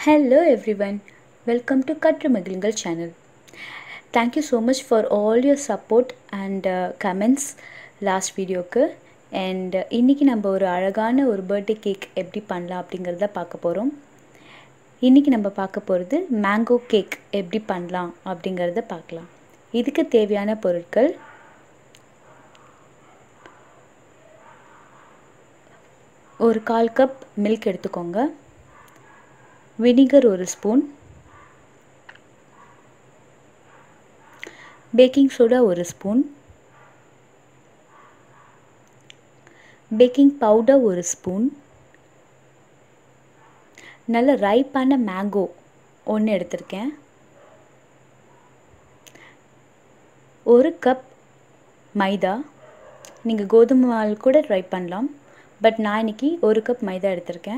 Hello everyone, welcome to Katra Magilingal channel. Thank you so much for all your support and uh, comments last வீடியோக்கு and இன்றைக்கி நம்ம ஒரு அழகான ஒரு birthday cake எப்படி பண்ணலாம் அப்படிங்கிறத பார்க்க போகிறோம் இன்றைக்கி நம்ம பார்க்க போகிறது மேங்கோ கேக் எப்படி பண்ணலாம் அப்படிங்கிறத பார்க்கலாம் இதுக்கு தேவையான பொருட்கள் ஒரு கால் கப் மில்க் எடுத்துக்கோங்க வினிகர் ஒரு ஸ்பூன் பேக்கிங் சோடா ஒரு ஸ்பூன் பேக்கிங் பவுடர் ஒரு ஸ்பூன் நல்ல ரைப்பான மேங்கோ ஒன்று எடுத்திருக்கேன் ஒரு கப் மைதா நீங்கள் கோதுமை மாவு கூட ட்ரை பண்ணலாம் பட் நான் இன்றைக்கி ஒரு கப் மைதா எடுத்திருக்கேன்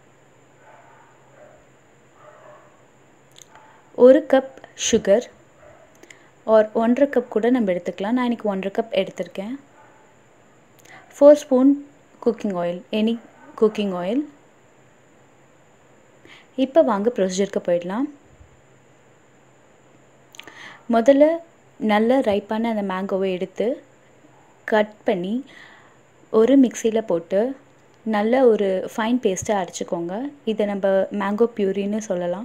ஒரு கப் சுகர் ஆர் ஒன்றரை கப் கூட நம்ம எடுத்துக்கலாம் நான் இன்றைக்கி ஒன்றரை கப் எடுத்திருக்கேன் four spoon cooking oil any cooking oil இப்போ வாங்க ப்ரொசீஜருக்கு போயிடலாம் முதல்ல நல்ல ரைப்பான அந்த மேங்கோவை எடுத்து கட் பண்ணி ஒரு மிக்சியில் போட்டு நல்ல ஒரு ஃபைன் பேஸ்ட்டாக அரைச்சிக்கோங்க இதை நம்ம மேங்கோ பியூரின்னு சொல்லலாம்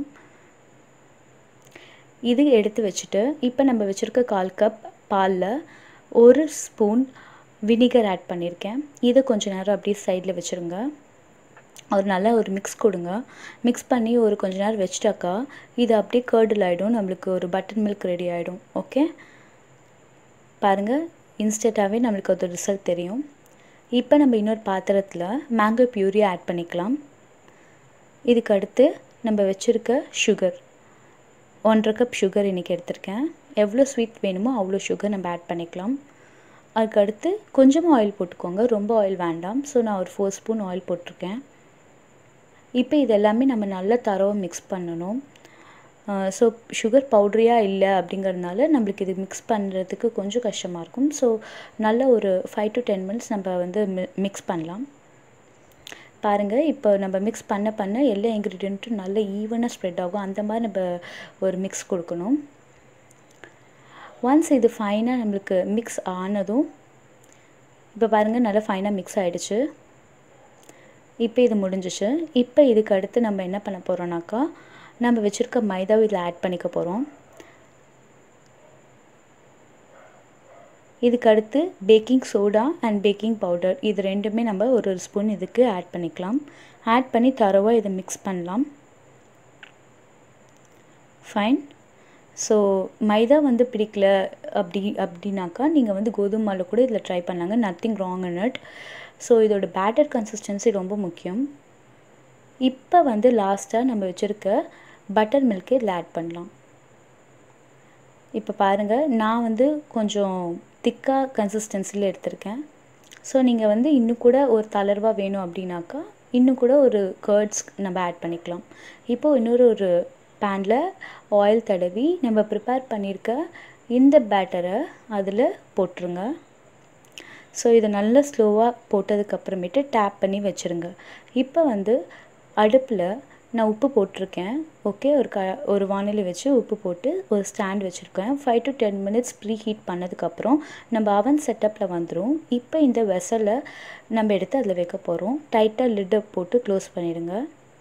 இது எடுத்து வச்சுட்டு இப்போ நம்ம வச்சுருக்க கால் கப் பாலில் ஒரு ஸ்பூன் வினிகர் ஆட் பண்ணியிருக்கேன் இதை கொஞ்சம் நேரம் அப்படியே சைடில் வச்சுருங்க ஒரு நல்ல ஒரு மிக்ஸ் கொடுங்க மிக்ஸ் பண்ணி ஒரு கொஞ்ச நேரம் வச்சிட்டாக்கா இது அப்படியே கேர்டில் ஆகிடும் நம்மளுக்கு ஒரு பட்டர் மில்க் ரெடி ஆகிடும் ஓகே பாருங்கள் இன்ஸ்டண்ட்டாகவே நம்மளுக்கு அது ரிசல்ட் தெரியும் இப்போ நம்ம இன்னொரு பாத்திரத்தில் மேங்கோ பியூரி ஆட் பண்ணிக்கலாம் இதுக்கு அடுத்து நம்ம வச்சுருக்க சுகர் ஒன்றரை கப் சுகர் இன்றைக்கி எடுத்திருக்கேன் எவ்வளோ ஸ்வீட் வேணுமோ அவ்வளோ சுகர் நம்ம ஆட் பண்ணிக்கலாம் அதுக்கு அடுத்து கொஞ்சமாக ஆயில் போட்டுக்கோங்க ரொம்ப ஆயில் வேண்டாம் ஸோ நான் ஒரு ஃபோர் ஸ்பூன் ஆயில் போட்டிருக்கேன் இப்போ இது எல்லாமே நம்ம நல்லா தரவாக மிக்ஸ் பண்ணணும் ஸோ சுகர் பவுட்ரியாக இல்லை அப்படிங்கிறதுனால நம்மளுக்கு இது மிக்ஸ் பண்ணுறதுக்கு கொஞ்சம் கஷ்டமாக இருக்கும் ஸோ நல்ல ஒரு ஃபைவ் டு டென் மினிட்ஸ் நம்ம வந்து மிக்ஸ் பண்ணலாம் பாருங்கள் இப்போ நம்ம மிக்ஸ் பண்ண பண்ண எல்லா இன்க்ரீடியண்ட்டும் நல்ல ஈவனாக ஸ்ப்ரெட் ஆகும் அந்த மாதிரி நம்ம ஒரு மிக்ஸ் கொடுக்கணும் ஒன்ஸ் இது ஃபைனாக நம்மளுக்கு மிக்ஸ் ஆனதும் இப்போ பாருங்கள் நல்லா ஃபைனாக மிக்ஸ் ஆகிடுச்சு இப்போ இது முடிஞ்சிச்சு இப்போ இதுக்கு அடுத்து நம்ம என்ன பண்ண போகிறோம்னாக்கா நம்ம வச்சுருக்க மைதாவை இதில் ஆட் பண்ணிக்க போகிறோம் இதுக்கு அடுத்து baking soda and baking powder இது ரெண்டுமே நம்ம ஒரு ஒரு ஸ்பூன் இதுக்கு ஆட் பண்ணிக்கலாம் ஆட் பண்ணி தரவாக இதை மிக்ஸ் பண்ணலாம் ஃபைன் ஸோ மைதா வந்து பிடிக்கல அப்படி அப்படின்னாக்கா நீங்கள் வந்து கோதுமை மாவில் கூட இதில் ட்ரை பண்ணாங்க nothing wrong in it so இதோட பேட்டர் கன்சிஸ்டன்சி ரொம்ப முக்கியம் இப்போ வந்து லாஸ்ட்டாக நம்ம வச்சுருக்க பட்டர் மில்க்கு இதில் ஆட் பண்ணலாம் இப்போ பாருங்கள் நான் வந்து கொஞ்சம் திக்காக கன்சிஸ்டன்சியில் எடுத்திருக்கேன் ஸோ நீங்கள் வந்து இன்னும் கூட ஒரு தளர்வாக வேணும் அப்படின்னாக்கா இன்னும் கூட ஒரு கேர்ட்ஸ் நம்ம ஆட் பண்ணிக்கலாம் இப்போது இன்னொரு ஒரு பேனில் ஆயில் தடவி நம்ம ப்ரிப்பேர் பண்ணியிருக்க இந்த பேட்டரை அதில் போட்டுருங்க ஸோ இதை நல்லா ஸ்லோவாக போட்டதுக்கப்புறமேட்டு டேப் பண்ணி வச்சுருங்க இப்போ வந்து அடுப்பில் நான் உப்பு போட்டிருக்கேன் ஓகே ஒரு க ஒரு வானிலை வச்சு உப்பு போட்டு ஒரு ஸ்டாண்ட் வச்சுருக்கேன் five to ten minutes preheat பண்ணதுக்கப்புறம் நம்ம அவன் செட்டப்பில் வந்துடும் இப்போ இந்த வெசலை நம்ம எடுத்து அதில் வைக்க போகிறோம் டைட்டாக லிட்டை போட்டு க்ளோஸ் பண்ணிடுங்க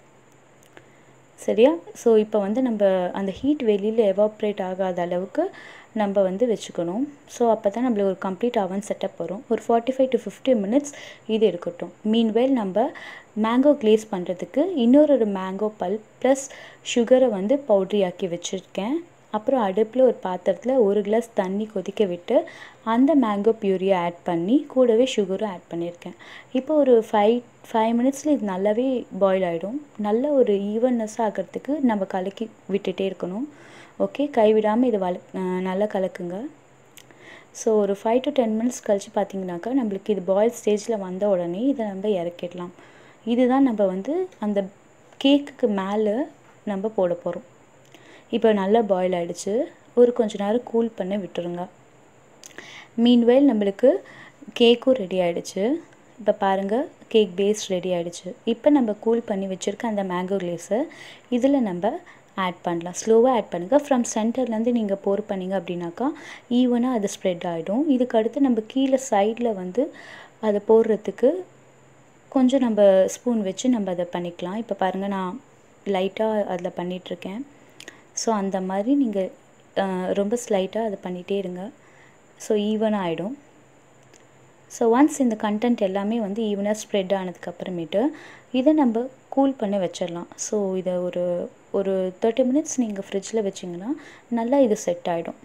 சரியா ஸோ இப்போ வந்து நம்ம அந்த ஹீட் வெளியில் எவாப்ரேட் ஆகாத அளவுக்கு நம்ம வந்து வச்சுக்கணும் ஸோ அப்போ தான் நம்மளுக்கு ஒரு கம்ப்ளீட் அவன் செட்டப் வரும் ஒரு forty five to fifty minutes இது இருக்கட்டும் மீன்வேல் நம்ம மேங்கோ க்ளேஸ் பண்ணுறதுக்கு இன்னொரு ஒரு மேங்கோ பல் ப்ளஸ் சுகரை வந்து பவுட்ரி ஆக்கி வச்சுருக்கேன் அப்புறம் அடுப்பில் ஒரு பாத்திரத்தில் ஒரு கிளாஸ் தண்ணி கொதிக்க விட்டு அந்த மேங்கோ பியூரியை ஆட் பண்ணி கூடவே சுகரும் ஆட் பண்ணியிருக்கேன் இப்போ ஒரு ஃபைவ் ஃபைவ் மினிட்ஸில் இது நல்லாவே பாயில் ஆகிடும் நல்ல ஒரு ஈவன்னஸ் ஆகிறதுக்கு நம்ம கலக்கி விட்டுட்டே இருக்கணும் ஓகே கைவிடாமல் இதை வள நல்லா கலக்குங்க ஸோ ஒரு ஃபைவ் டு டென் மினிட்ஸ் கழித்து பார்த்தீங்கன்னாக்கா நம்மளுக்கு இது பாயில் ஸ்டேஜில் வந்த உடனே இதை நம்ம இறக்கிடலாம் இதுதான் நம்ம வந்து அந்த கேக்குக்கு மேலே நம்ம போட போகிறோம் இப்போ நல்லா பாயில் ஆகிடுச்சு ஒரு கொஞ்ச நேரம் கூல் பண்ண விட்டுருங்க மீன்வேல் நம்மளுக்கு கேக்கும் ரெடி ஆகிடுச்சு இப்போ பாருங்கள் கேக் பேஸ் ரெடி ஆகிடுச்சு இப்போ நம்ம கூல் பண்ணி வச்சுருக்க அந்த மேங்கோ கிளேஸை இதில் நம்ம ஆட் பண்ணலாம் ஸ்லோவாக ஆட் பண்ணுங்கள் ஃப்ரம் சென்டர்லேருந்து நீங்கள் போர் பண்ணிங்க அப்படின்னாக்கா ஈவனாக அது ஸ்ப்ரெட் ஆகிடும் இதுக்கு அடுத்து நம்ம கீழே சைடில் வந்து அதை போடுறதுக்கு கொஞ்சம் நம்ம ஸ்பூன் வச்சு நம்ம அதை பண்ணிக்கலாம் இப்போ பாருங்கள் நான் லைட்டாக அதில் பண்ணிகிட்ருக்கேன் ஸோ அந்த மாதிரி நீங்கள் ரொம்ப ஸ்லைட்டாக அதை பண்ணிகிட்டே இருங்க ஸோ ஈவனாக ஆகிடும் ஸோ ஒன்ஸ் இந்த கண்டென்ட் எல்லாமே வந்து ஈவனாக ஸ்ப்ரெட் ஆனதுக்கப்புறமேட்டு இதை நம்ம கூல் பண்ணி வச்சிடலாம் ஸோ இதை ஒரு ஒரு தேர்ட்டி மினிட்ஸ் நீங்கள் ஃப்ரிட்ஜில் வச்சிங்கன்னா நல்லா இது செட் ஆகிடும்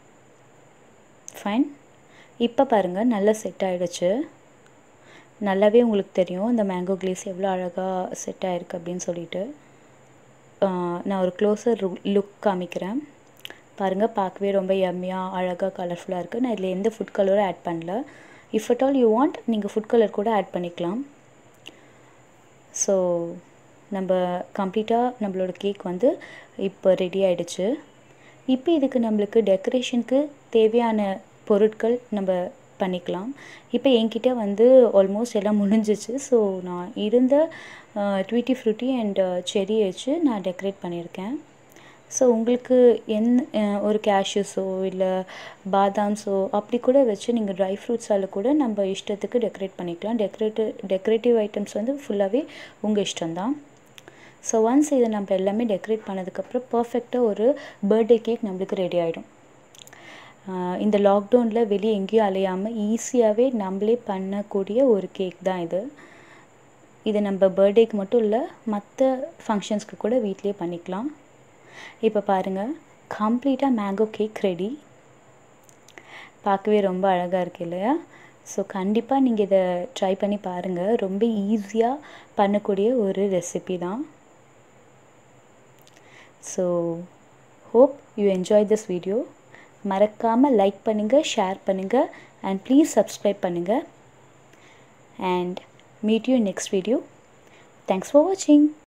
ஃபைன் இப்போ பாருங்கள் நல்லா செட் ஆகிடுச்சு நல்லாவே உங்களுக்கு தெரியும் இந்த மேங்கோ கிளேஸ் எவ்வளோ அழகாக செட் ஆகிருக்கு அப்படின்னு சொல்லிட்டு நான் ஒரு க்ளோஸர் லுக் காமிக்கிறேன் பாருங்கள் பார்க்கவே ரொம்ப எம்மியாக அழகாக கலர்ஃபுல்லாக இருக்குது நான் இதில் எந்த ஃபுட் கலரும் ஆட் பண்ணல if at all you want நீங்கள் ஃபுட் கலர் கூட ஆட் பண்ணிக்கலாம் ஸோ நம்ம கம்ப்ளீட்டாக நம்மளோட கேக் வந்து இப்போ ரெடி ஆகிடுச்சு இப்போ இதுக்கு நம்மளுக்கு டெக்கரேஷனுக்கு தேவையான பொருட்கள் நம்ம பண்ணிக்கலாம் இப்போ என்கிட்ட வந்து ஆல்மோஸ்ட் எல்லாம் முடிஞ்சிச்சு ஸோ நான் இருந்த ட்வீட்டி ஃப்ரூட்டி அண்ட் செரி வச்சு நான் டெக்கரேட் பண்ணியிருக்கேன் ஸோ உங்களுக்கு என் ஒரு கேஷ்யூஸோ இல்லை பாதாம்ஸோ அப்படி கூட வச்சு நீங்கள் ட்ரை ஃப்ரூட்ஸால் கூட நம்ம இஷ்டத்துக்கு டெக்கரேட் பண்ணிக்கலாம் டெக்கரேட்டிவ் டெக்கரேட்டிவ் ஐட்டம்ஸ் வந்து ஃபுல்லாகவே உங்கள் இஷ்டம்தான் ஸோ ஒன்ஸ் இதை நம்ம எல்லாமே டெக்கரேட் பண்ணதுக்கப்புறம் பர்ஃபெக்டாக ஒரு பர்த்டே கேக் நம்மளுக்கு ரெடி ஆகிடும் இந்த லாக்டவுனில் வெளியே எங்கேயும் அலையாமல் ஈஸியாகவே நம்மளே பண்ணக்கூடிய ஒரு கேக் தான் இது இதை நம்ம பர்த்டேக்கு மட்டும் இல்லை மற்ற ஃபங்க்ஷன்ஸ்க்கு கூட வீட்லேயே பண்ணிக்கலாம் இப்போ பாருங்கள் கம்ப்ளீட்டாக மேங்கோ கேக் ரெடி பார்க்கவே ரொம்ப அழகாக இருக்கு இல்லையா ஸோ கண்டிப்பாக நீங்கள் இதை ட்ரை பண்ணி பாருங்கள் ரொம்ப ஈஸியாக பண்ணக்கூடிய ஒரு ரெசிபி தான் so hope you enjoy this video மறக்காமல் லைக் பண்ணுங்கள் ஷேர் பண்ணுங்கள் அண்ட் ப்ளீஸ் சப்ஸ்கிரைப் பண்ணுங்கள் and meet you next video thanks for வாட்சிங்